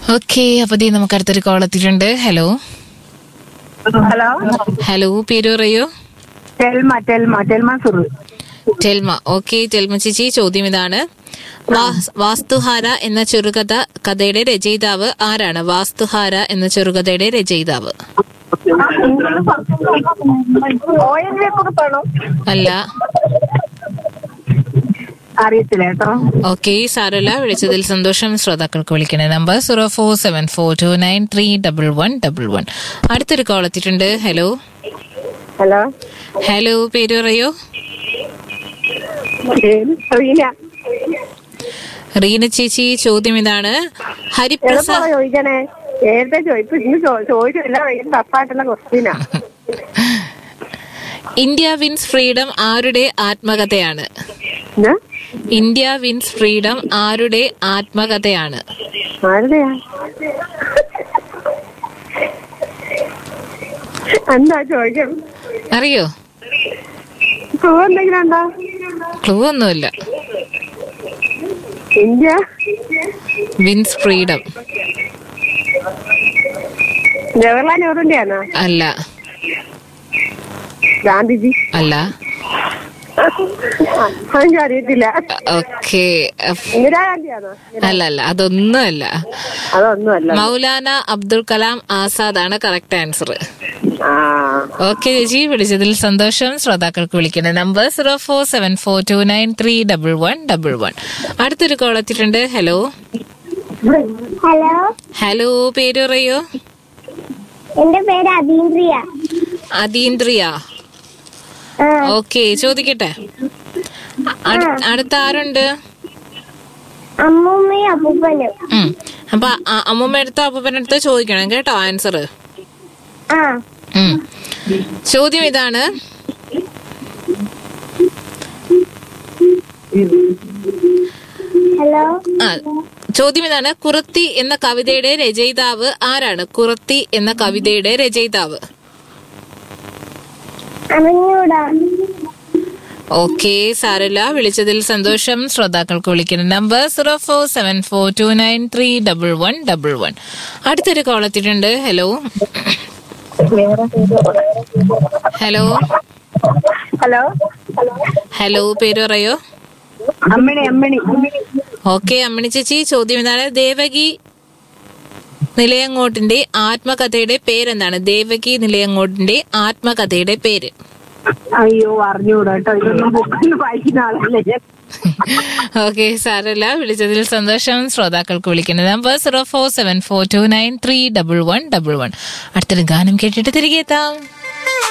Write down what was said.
Okay അപ്പൊ ദേ നമുക്ക് അടുത്തൊരു കോൾ എത്തിയിട്ടുണ്ട് ഹലോ ഹലോ ഹലോ പേര് പറയൂ ടെൽമ ടെൽമ ടെൽമ സുറു ടെൽമ ഓക്കെ ടെൽമ ചേച്ചി ചോദ്യം ഇതാണ് വാ- വാസ്തുഹാര എന്ന ചെറുകഥ കഥയുടെ രചയിതാവ് ആരാണ് വാസ്തുഹാര എന്ന ചെറുകഥയുടെ രചയിതാവ് കുറിപ്പാണോ അല്ല അറിയത്തില്ല കേട്ടോ ഓക്കെ സാരല്ല വിളിച്ചതിൽ സന്തോഷം ശ്രോതാക്കൾക്ക് വിളിക്കണേ number zero four seven four two nine three double one double one അടുത്തൊരു കോൾ എത്തിയിട്ടുണ്ട് ഹലോ ഹലോ ഹലോ പേര് പറയൂ റീന റീന ചേച്ചി ചോദ്യം ഇതാണ് ഹരിപ്രസാദ് എളുപ്പമാണ് ചോദിക്കണേ നേരത്തെ ചോദിച്ചു ഇന്ന് ചോ- ചോദിച്ചില്ല ഭയങ്കര ടഫായിട്ടുള്ള ക്വസ്റ്റ്യനാ ഇന്ത്യ വിൻസ് ഫ്രീഡം ആരുടെ ആത്മകഥയാണ് എന്നാ? ഇന്ത്യ വിൻസ് ഫ്രീഡം ആരുടെ ആത്മകഥയാണ് ആരുടെയാ എന്താ ചോദിക്കും അറിയോ ക്ലൂ എന്തെങ്കിലും ഉണ്ടോ ക്ലൂ ഒന്നുമില്ല ഇന്ത്യ വിൻസ് ഫ്രീഡം ജവഹർലാൽ നെഹ്റുവിന്റെ ആണോ അല്ല ഗാന്ധിജി അല്ല എനിക്ക് അറിയത്തില്ല ഓക്കെ ഇന്ദിരാഗാന്ധിയാണോ അല്ല അല്ല അതൊന്നുമല്ല അതൊന്നുമല്ല മൗലാന അബ്ദുൽ കലാം ആസാദാണ് കറക്റ്റ് ആൻസർ ആ ഓക്കെ ചേച്ചി വിളിച്ചതിൽ സന്തോഷം ശ്രോതാക്കൾക്ക് വിളിക്കുന്ന number zero four seven four two nine three double one double one അടുത്തൊരു കോൾ എത്തിയിട്ടുണ്ട് ഹലോ ഹലോ ഹലോ പേര് പറയൂ എന്റെ പേര് അതീന്ദ്രിയ അതീന്ദ്രിയ ആ, ഓക്കെ ചോദിക്കട്ടെ അടു- അടുത്ത ആരുണ്ട് അമ്മൂമ്മയും അപ്പൂപ്പനും ഉം. അപ്പൊ അ- അമ്മൂമ്മ അടുത്ത അപ്പൂപ്പൻ്റെ അടുത്ത് ചോദിക്കണം കേട്ടോ ആൻസർ ആ ചോദ്യം ഇതാണ് ഹലോ ആ ചോദ്യം ഇതാണ് കുറത്തി എന്ന കവിതയുടെ രചയിതാവ് ആരാണ് കുറത്തി എന്ന കവിതയുടെ രചയിതാവ് അറിഞ്ഞൂടാ ഓക്കെ സാരല്ല വിളിച്ചതിൽ സന്തോഷം ശ്രോതാക്കൾക്ക് വിളിക്കുന്ന number zero four seven four two nine three double one double one അടുത്തൊരു കോൾ എത്തിയിട്ടുണ്ട് ഹലോ ഹലോ ഹലോ ഹലോ പേര് പറയോ അമ്മിണി അമ്മിണി ഓക്കെ അമ്മിണി ചേച്ചി ചോദ്യം എന്താണ് ദേവകി നിലയങ്ങോട്ടിന്റെ ആത്മകഥയുടെ പേരെന്താണ് ദേവകി നിലയങ്ങോട്ടിന്റെ ആത്മകഥയുടെ പേര് അയ്യോ അറിഞ്ഞൂടാ കേട്ടോ ഇതൊന്നും ബുക്കൊന്നും വായിക്കുന്ന ആളല്ലേ ഞാൻ ഓക്കെ സാരല്ല വിളിച്ചതിൽ സന്തോഷം ശ്രോതാക്കൾക്ക് വിളിക്കുന്നത് number zero four seven four two nine three double one double one അടുത്തൊരു ഗാനം കേട്ടിട്ട് തിരികെ എത്താം